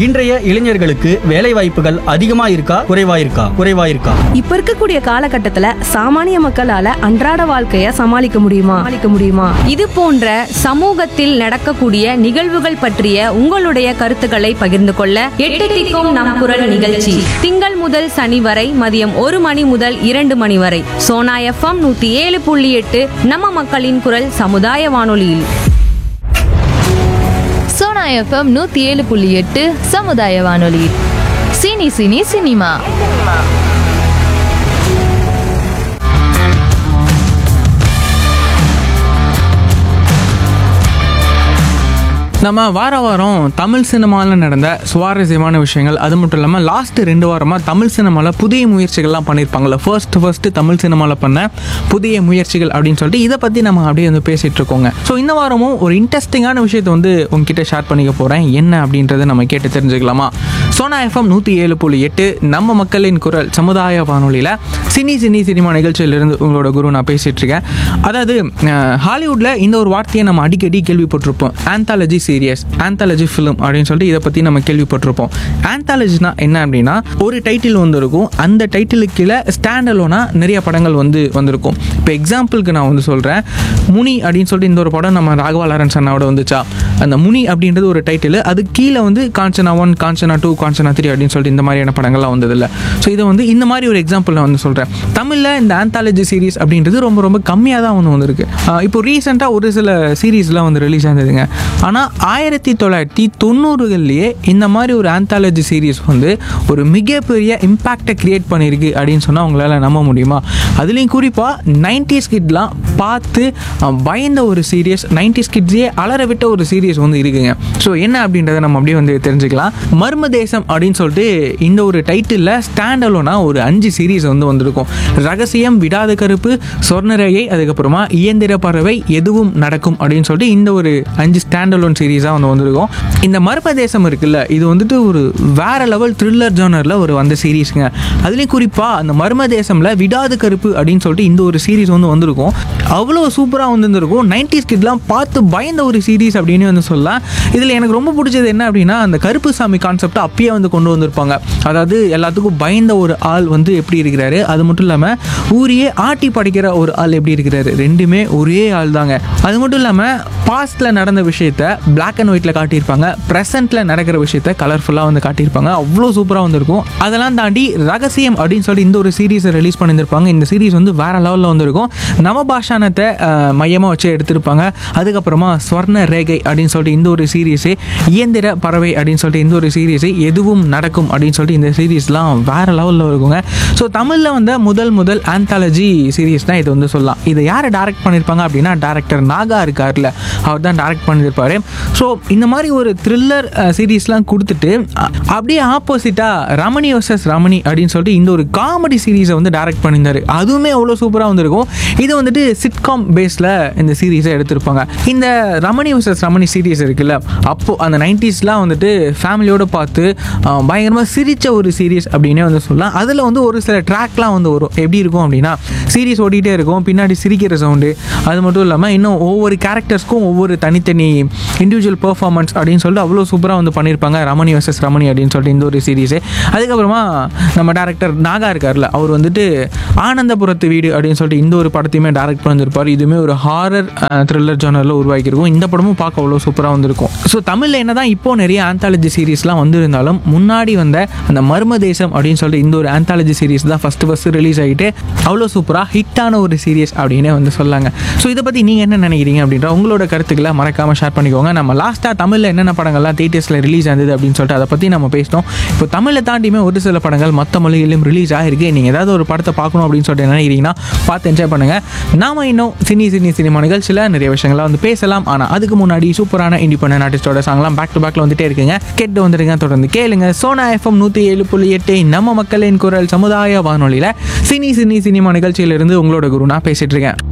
இன்றைய இளைஞர்களுக்கு வேலை வாய்ப்புகள் அதிகமா இருக்கா குறைவா இருக்கா குறைவா இருக்கா இப்ப இருக்கக்கூடிய காலகட்டத்துல சாமானிய மக்களால அன்றாட வாழ்க்கைய சமாளிக்க முடியுமா சமாளிக்க முடியுமா இது போன்ற சமூகத்தில் நடக்கக்கூடிய நிகழ்வுகள் பற்றிய உங்களுடைய கருத்துக்களை பகிர்ந்து கொள்ள எட்டு திக்கும் நம் குரல் நிகழ்ச்சி திங்கள் முதல் சனி வரை மதியம் ஒரு மணி முதல் இரண்டு மணி வரை சோனா எஃப்எம் நூத்தி ஏழு புள்ளி எட்டு நம்ம மக்களின் குரல் சமுதாய வானொலியில் சோனா எஃப்எம் நூத்தி ஏழு புள்ளி எட்டு சமுதாய வானொலி சினி சினி சினிமா நம்ம வார வாரம் தமிழ் சினிமாவில் நடந்த சுவாரஸ்யமான விஷயங்கள் அது மட்டும் இல்லாமல் லாஸ்ட் ரெண்டு வாரமாக தமிழ் சினிமாவில் புதிய முயற்சிகள்லாம் பண்ணியிருப்பாங்கல்ல ஃபர்ஸ்ட் ஃபர்ஸ்ட் தமிழ் சினிமாவில் பண்ண புதிய முயற்சிகள் அப்படின்னு சொல்லிட்டு இதை பற்றி நம்ம அப்படியே வந்து பேசிகிட்டு இருக்கோங்க ஸோ இந்த வாரமும் ஒரு இன்ட்ரெஸ்டிங்கான விஷயத்தை வந்து உங்ககிட்ட ஷேர் பண்ணிக்க போகிறேன் என்ன அப்படின்றத நம்ம கேட்டு தெரிஞ்சுக்கலாமா சோனா எஃப்எம் நூற்றி ஏழு புள்ளி எட்டு நம்ம மக்களின் குரல் சமுதாய வானொலியில் சினி சினி சினிமா நிகழ்ச்சியிலிருந்து உங்களோட குரு நான் பேசிகிட்டு இருக்கேன் அதாவது ஹாலிவுட்டில் இந்த ஒரு வார்த்தையை நம்ம அடிக்கடி கேள்விப்பட்டிருப்போம் ஆந்தாலஜி சீரியஸ் ஆந்தாலஜி ஃபிலிம் அப்படின்னு சொல்லிட்டு இதை பற்றி நம்ம கேள்விப்பட்டிருப்போம் ஆந்தாலஜினா என்ன அப்படின்னா ஒரு டைட்டில் வந்திருக்கும் அந்த டைட்டிலுக்கு கீழே ஸ்டாண்டலோனா நிறைய படங்கள் வந்து வந்திருக்கும் இப்போ எக்ஸாம்பிளுக்கு நான் வந்து சொல்கிறேன் முனி அப்படின்னு சொல்லிட்டு இந்த ஒரு படம் நம்ம ராகவா லாரன்ஸ் அண்ணாவோட வந்துச்சா அந்த முனி அப்படின்றது ஒரு டைட்டில் அது கீழே வந்து Kanchana one Kanchana two Kanchana three அப்படின்னு சொல்லிட்டு இந்த மாதிரியான படங்கள்லாம் வந்ததில்ல ஸோ இது வந்து இந்த மாதிரி ஒரு எக்ஸாம்பிள் நான் வந்து சொல்கிறேன் தமிழில் இந்த ஆந்தாலஜி சீரிஸ் அப்படின்றது ரொம்ப ரொம்ப கம்மியாக தான் வந்து வந்திருக்கு ஆஹ் இப்போ ரீசெண்டாக ஒரு சில சீரீஸ்லாம் வந்து ரிலீஸ் ஆனதுங்க ஆனால் ஆயிரத்தி தொள்ளாயிரத்தி தொண்ணூறுகள்லேயே இந்த மாதிரி ஒரு ஆந்தாலஜி சீரிஸ் வந்து ஒரு மிகப்பெரிய இம்பேக்டை கிரியேட் பண்ணியிருக்கு அப்படின்னு சொன்னால் உங்களால் நம்ப முடியுமா அதுலேயும் குறிப்பாக நைன்டிஸ் கிட்லாம் பார்த்து ஆஹ், பயந்த ஒரு சீரியஸ் நைன்டிஸ் கிட்ஸே அலற விட்ட ஒரு சீரியஸ் வந்து இருக்குங்க ஸோ என்ன அப்படின்றத நம்ம அப்படியே வந்து தெரிஞ்சுக்கலாம் மர்ம தேசம் அப்படின்னு சொல்லிட்டு இந்த ஒரு டைட்டிலில் ஸ்டாண்ட் அலோனா ஒரு அஞ்சு சீரீஸ் வந்து வந்திருக்கும் ரகசியம் விடாத கருப்பு சொர்ணரேகை அதுக்கப்புறமா இயந்திர பறவை எதுவும் நடக்கும் அப்படின்னு சொல்லிட்டு இந்த ஒரு அஞ்சு ஸ்டாண்ட் அலோன் சீரீஸாக வந்து வந்திருக்கும் இந்த மர்ம தேசம் இருக்குல்ல இது வந்துட்டு ஒரு வேற லெவல் த்ரில்லர் ஜானரில் ஒரு வந்த சீரீஸுங்க அதுலேயும் குறிப்பாக அந்த மர்ம தேசமில் விடாத கருப்பு அப்படின்னு சொல்லிட்டு இந்த ஒரு சீரீஸ் வந்து வந்திருக்கும் அவ்வளோ சூப்பராக வந்து இருந்திருக்கும் நைன்டிஸ் கிட்லாம் பார்த்து பயந்த ஒரு சீரீஸ் அப்படின்னு வந்து சொல்லலாம் இதில் எனக்கு ரொம்ப பிடிச்சது என்ன அப்படின்னா அந்த கருப்பு சாமி கான்செப்டை அப்பயே வந்து கொண்டு வந்திருப்பாங்க அதாவது எல்லாத்துக்கும் பயந்த ஒரு ஆள் வந்து எப்படி இருக்கிறாரு அது மட்டும் இல்லாமல் ஊரையே ஆட்டி படைக்கிற ஒரு ஆள் எப்படி இருக்கிறாரு ரெண்டுமே ஒரே ஆள் தாங்க அது மட்டும் இல்லாமல் பாஸ்டில் நடந்த விஷயத்த பிளாக் அண்ட் ஒயிட்டில் காட்டியிருப்பாங்க ப்ரெசென்ட்டில் நடக்கிற விஷயத்த கலர்ஃபுல்லாக வந்து காட்டியிருப்பாங்க அவ்வளோ சூப்பராக வந்திருக்கும் அதெல்லாம் தாண்டி ரகசியம் அப்படின்னு சொல்லி இந்த ஒரு சீரீஸை ரிலீஸ் பண்ணியிருப்பாங்க இந்த சீரீஸ் வந்து வேற லெவலில் வந்திருக்கும் நவபாஷானத்தை மையமாக வச்சு எடுத்திருப்பாங்க அதுக்கப்புறமா ஸ்வர்ண ரேகை அப்படின்னு சொல்லிட்டு இந்த ஒரு சீரீஸு இயந்திர பறவை அப்படின்னு சொல்லிட்டு இந்த ஒரு சீரீஸு எதுவும் நடக்கும் அப்படின்னு சொல்லிட்டு இந்த சீரீஸ்லாம் வேற லெவலில் இருக்குங்க ஸோ தமிழில் வந்த முதல் முதல் ஆந்தாலஜி சீரீஸ் தான் இது வந்து சொல்லலாம் இதை யார் டைரக்ட் பண்ணியிருப்பாங்க அப்படின்னா டேரக்டர் நாகா இருக்கார்ல அவர் தான் டைரக்ட் பண்ணியிருப்பாரு ஸோ இந்த மாதிரி ஒரு த்ரில்லர் சீரீஸ்லாம் கொடுத்துட்டு அ- அப்படியே ஆப்போசிட்டாக ரமணி வர்சஸ் ரமணி அப்படின்னு சொல்லிட்டு இந்த ஒரு காமெடி சீரீஸை வந்து டைரக்ட் பண்ணியிருந்தாரு அதுவுமே அவ்வளோ சூப்பராக வந்திருக்கும் இது வந்துட்டு சிட்காம் பேஸில் இந்த சீரீஸை எடுத்திருப்பாங்க இந்த ரமணி வர்சஸ் ரமணி சீரீஸ் இருக்குல்ல அப்போ அந்த நைன்டிஸ்லாம் வந்துட்டு ஃபேமிலியோட பார்த்து பயங்கரமாக சிரித்த ஒரு சீரீஸ் அப்படின்னே வந்து சொல்லலாம் அதில் வந்து ஒரு சில ட்ராக்லாம் வந்து வரும் எப்படி இருக்கும் அப்படின்னா சீரீஸ் ஓடிட்டே இருக்கும் பின்னாடி சிரிக்கிற சவுண்டு அது மட்டும் இல்லாமல் இன்னும் ஒவ்வொரு கேரக்டர்ஸ்க்கும் ஒவ்வொரு தனித்தனி இண்டிவிஜுவல் பெர்ஃபார்மன்ஸ் அப்படின்னு சொல்லிட்டு அவ்வளோ சூப்பராக வந்து பண்ணியிருப்பாங்க ரமணி வர்சஸ் ரமணி அப்படின்னு சொல்லிட்டு இந்த ஒரு சீரீஸு அதுக்கப்புறமா நம்ம டேரக்டர் நாகா இருக்கார்ல அவர் வந்துட்டு ஆனந்தபுரத்து வீடு அப்படின்னு சொல்லிட்டு இந்த ஒரு படத்தையுமே டேரக்ட் பண்ணியிருப்பார் இதுவுமே ஒரு ஹாரர் த்ரில்லர் ஜானரில் உருவாக்கியிருக்கும் இந்த படமும் பார்க்க அவ்வளோ சூப்பராக வந்திருக்கும் ஸோ தமிழில் என்ன தான் இப்போ நிறைய ஆந்தாலஜி சீரீஸ்லாம் வந்திருந்தாலும் முன்னாடி வந்த அந்த மர்ம தேசம் அப்படின்னு சொல்லிட்டு இந்த ஒரு ஆந்தாலஜி சீரீஸ் தான் ஃபஸ்ட்டு ஃபஸ்ட்டு ரிலீஸ் ஆகிட்டு அவ்வளோ சூப்பராக ஹிட்டான ஒரு சீரியஸ் அப்படின்னே வந்து சொல்லாங்க ஸோ இதை பற்றி நீங்கள் என்ன நினைக்கிறீங்க அப்படின்ற உங்களோட கருத்துக்களை மறக்காமல் ஷேர் பண்ணிக்கோங்க நம்ம லாஸ்ட்டாக தமிழில் என்னென்ன படங்கள்லாம் தேட்டர்ஸில் ரிலீஸ் ஆனது அப்படின்னு சொல்லிட்டு அதை பற்றி நம்ம பேசினோம் இப்போ தமிழை தாண்டியுமே ஒரு சில படங்கள் மற்ற மொழிகளிலும் ரிலீஸ் ஆகிருக்கு நீங்கள் ஏதாவது ஒரு படத்தை பார்க்கணும் அப்படின்னு சொல்லிட்டு நினைக்கிறீங்கன்னா பார்த்து என்ஜாய் பண்ணுங்கள் நாம இன்னும் சினி சினி சினிமா நிகழ்ச்சியில் நிறைய விஷயங்கள்லாம் வந்து பேசலாம் ஆனால் அதுக்கு முன்னாடி சூப்பரான இண்டிபெண்டன்ட் ஆர்டிஸ்டோட சாங்லாம் பேக் டு பேக்கில் வந்துட்டே இருக்குங்க கேட்டு வந்துருங்க தொடர்ந்து கேளுங்க சோனா எஃப்எம் நூற்றி ஏழு புள்ளி எட்டு நம்ம மக்களின் குரல் சமுதாய வானொலியில் சினி சினி சினிமா நிகழ்ச்சியிலிருந்து உங்களோட குரு நான் பேசிட்டு இருக்கேன்